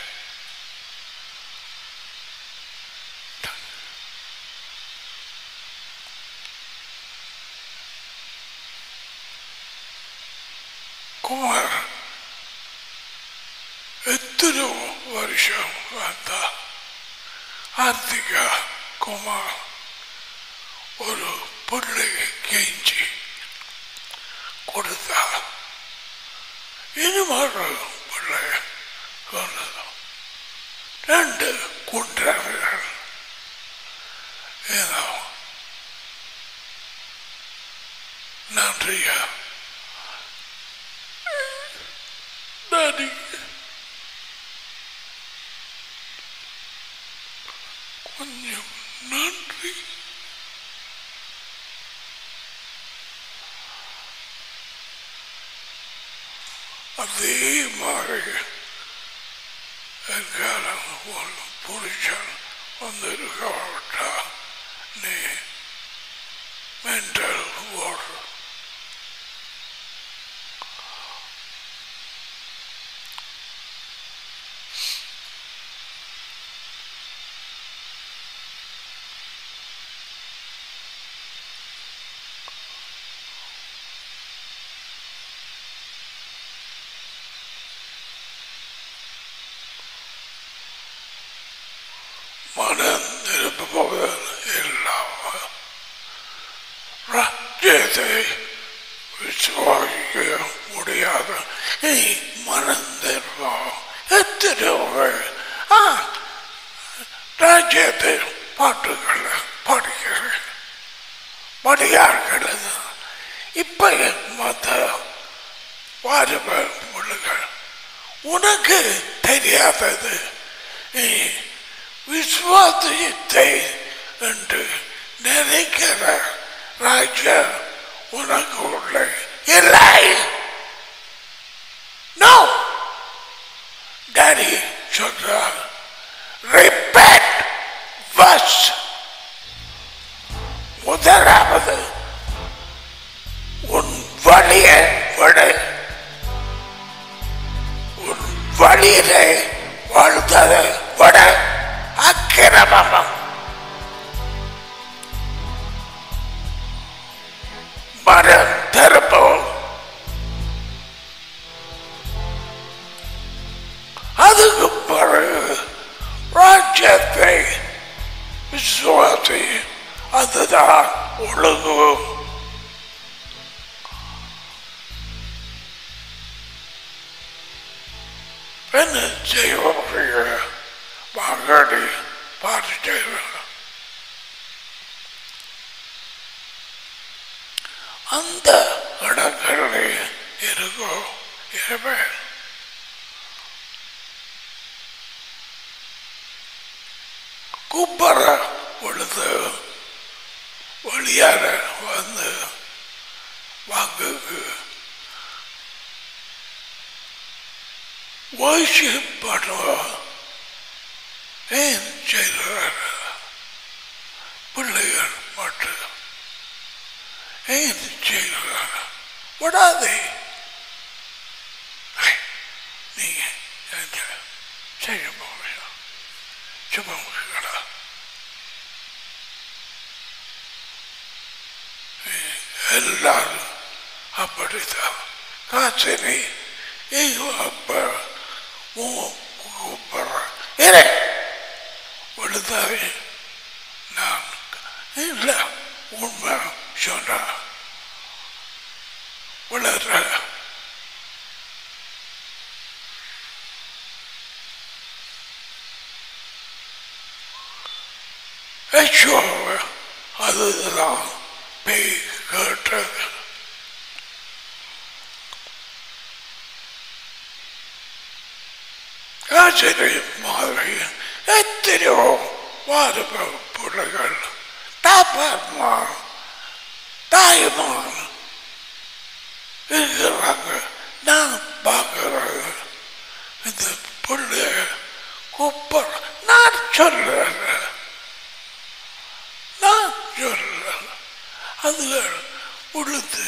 குமார் எத்தனை வருஷம் வந்தா ஆர்த்திகா குமார் ஒரு பிள்ளை கெஞ்சி கொடுத்தா இனிமொரு பிள்ளை சொன்னது ரெண்டு குன்றர்கள் ஏதோ நன்றியா நன்றி கொஞ்சம் நன்றி அதே மாதிரி எங்காலம் ஒரு புருஷன் வந்திருக்கா நீ மென்டல் ஓடு மனம் திருப்புவதன் இல்லாமல் ராஜ்யத்தை விசுவாசிக்க முடியாத நீ மனம் திருப்போம் எத்தனை ஆ ராஜ்யத்தை பாட்டுகளை படிக்கிறேன் படியார்கள் இப்ப மற்ற வாலிப பிள்ளைகள் உனக்கு தெரியாதது நீ விசுவாசத்தை என்று நினைக்கிற ராஜா உனக்கு உள்ள இல்லை நோ டாடி சொல்றார் ரிப்பேட் வஸ் முதலாவது உன் வழியை விடு உன் வழியிலே வாழ்ந்ததை விட அக்கிரமம் மரம் திருப்பவும் அதுக்கு பிறகு ராஜ்யத்தை விசுவாசி அதுதான் ஒழுங்கு என்ன செய்வாங்க வாங்கடி பார்த்து செய்வாங்க அந்த இடங்களில் இருக்கும் எனவே கூப்பிட்ற பொழுது வழியார வந்து வாங்குக்கு worship பண்ணுவோம் ஏன் செய்கிறார் பிள்ளைகள் மட்டும் ஏன் செய்கிறார் விடாதே நீங்க எங்க செய்ய போவீங்க சுபமுகங்களா எல்லாரும் அப்படித்தான் காசினி ஐயோ அப்பா கூப்பிட்ற விழுந்தாவே இல்லை உண்மை சொன்ன வளர ஐயோவை அதுதான் பேய் கேட்டது ஆச்சரியம் மாதிரி எத்தனையோ வாலிப பிள்ளைகள் தாப்பாத்மா தாய்மார் இருக்கிறாங்க நான் பார்க்குறாங்க இந்த பிள்ளைய குப்பர் நான் சொல்றேன் நான் சொல்றேன் அதுகள் உளுத்து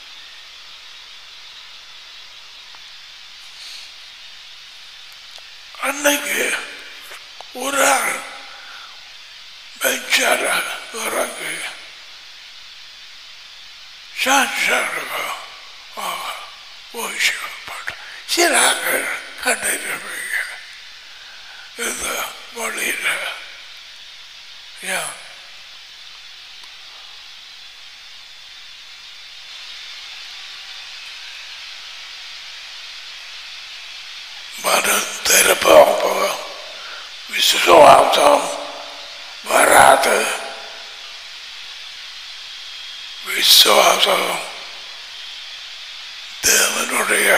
அன்னைக்கு ஒரு ஆள் பெஞ்சார இறங்கி சான்சாருங்க ஓய்ச்சப்பட்டு சிறாக்கள் கண்டிருப்பீங்க இந்த வழியில் ஏன் மனம் திருப்ப விசுவாசம் வராது விசுவாசம் தேவனுடைய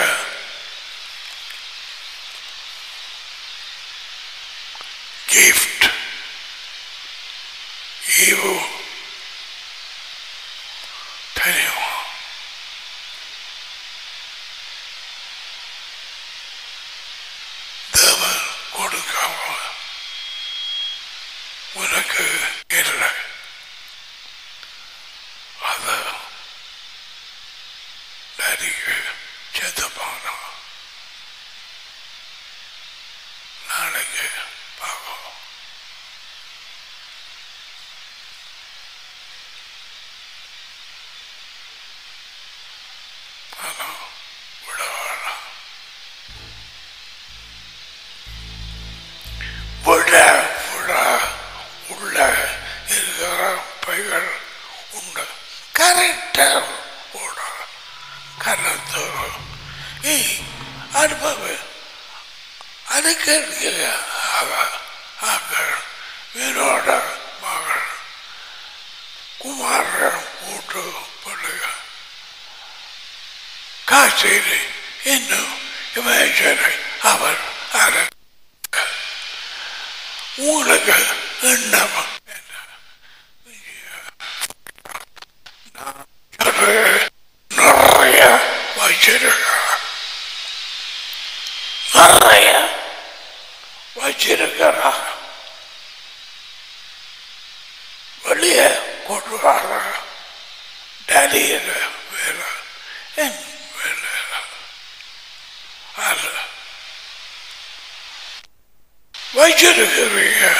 gift ஈவு தெரியும் தேவன் கொடுக்காம உனக்கு இல்லை அத நடிகை செத்தப்பானா நாளைக்கு பார்க்கலாம் ஆனால் விட வேணாம் விட விட உள்ள இருக்கிற பைகள் உண்டு கரெக்டாக ஓட கலந்து ஏய் அனுபவ அதுக்கு ஆக ஆக்கள் வீரோட மகள் குமார வீட்டு பிள்ளைகள் காட்சியில் இன்னும் இமேஜனை அவர் அரை உங்களுக்கு எண்ணம் என்ன? நான் சொல்றேன், நிறைய வச்சிருக்கிறேன் நிறைய வச்சிருக்கிறான் வெளியே கொண்டு வர டேடியில் வேலை என் வேலை அது வச்சிருக்கிறீங்க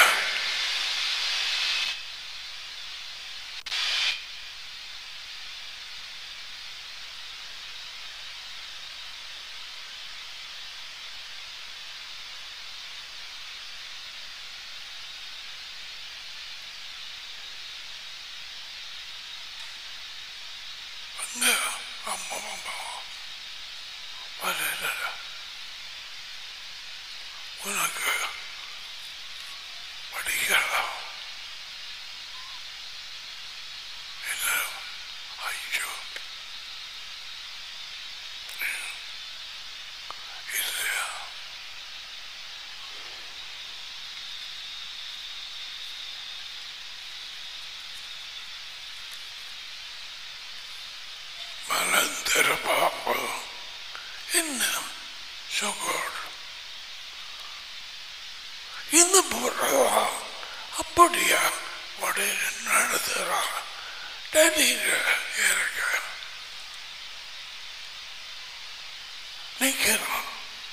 அங்க அம்மா அம்மா வரல உனக்கு படிக்கலாம் இல்லை ஐயோ இல்லையா மலந்திருப்பாம்பு என்ன சுகர் இந்த போடுறதா அப்படியா உடனே நடத்துறா டேடிங்க இருக்க நிற்கிறான்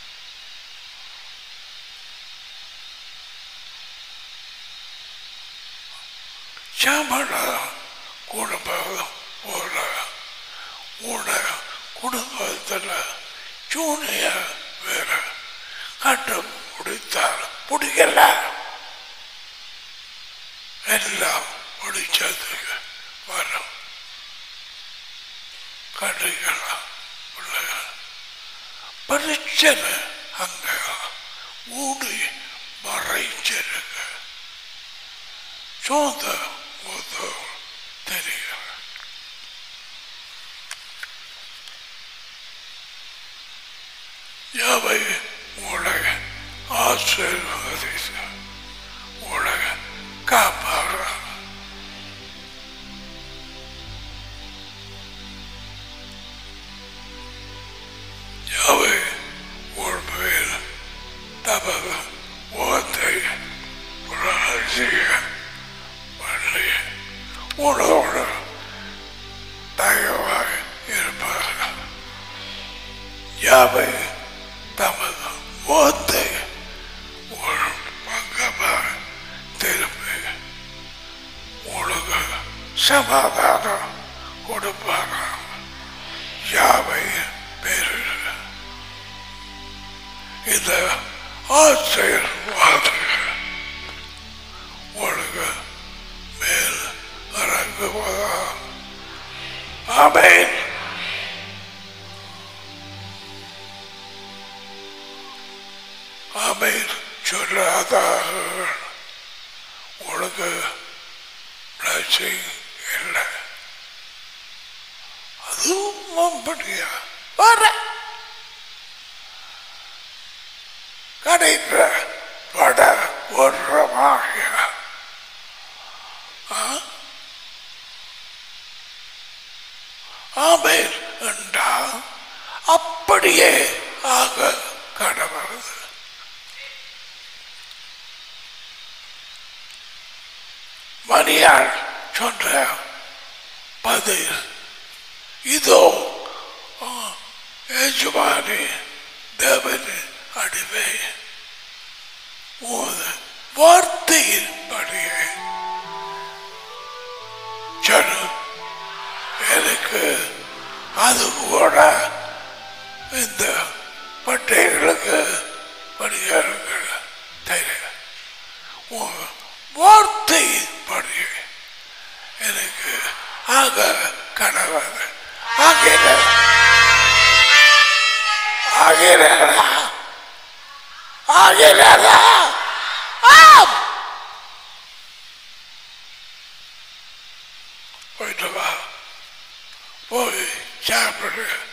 சாமடா குடும்பம் போல உட குடும்பத்தில் ஜூனிய வேற கட்டு பிடித்தால் பிடிக்கல எல்லாம் வெளிச்சத்துக்கு வரும் கண்டுக்கலாம் பிள்ளைகள் பிரச்சனை அங்க மூடி மறைஞ்சிருக்கு சோந்த போது தெரியும் யாவை உலக ஆசீர்வதித்து உலக காப்பாற யாவை ஒரு பேர் தபக ஓத்தை புராசிய பண்ணி உணவோடு தயவாக இருப்பார்கள் யாவை தமது ஓத்தை ஒரு பங்கமாக திருப்பி உனக்கு சமாதானம் கொடுப்பாங்க யாவை பேரு இந்த ஆசீர்வாதங்கள் உனக்கு மேல் இறங்குவதா ஆமென் ஆமென் சொல்லாதாக உனக்கு blessing இல்லை அதுவும் அப்படியா வர கடைன்ற பட ஒன்றமாக ஆமேன் என்றால் அப்படியே ஆக கடவுள் மணியாள் சொன்ன பதில் இதோ ஆ, எஜமானி தேவனி அடிமை உமது வார்த்தையின் படியே சொன்ன எனக்கு அது கூட இந்த பட்டைகளுக்கு படிகாரங்கள் தெரியும் உன் வார்த்தையின் படியே எனக்கு ஆக கணவர் ஆகிற ஆகிறா ஆகிறா ஆம் போயிட்டு வா போய் சாப்பிடு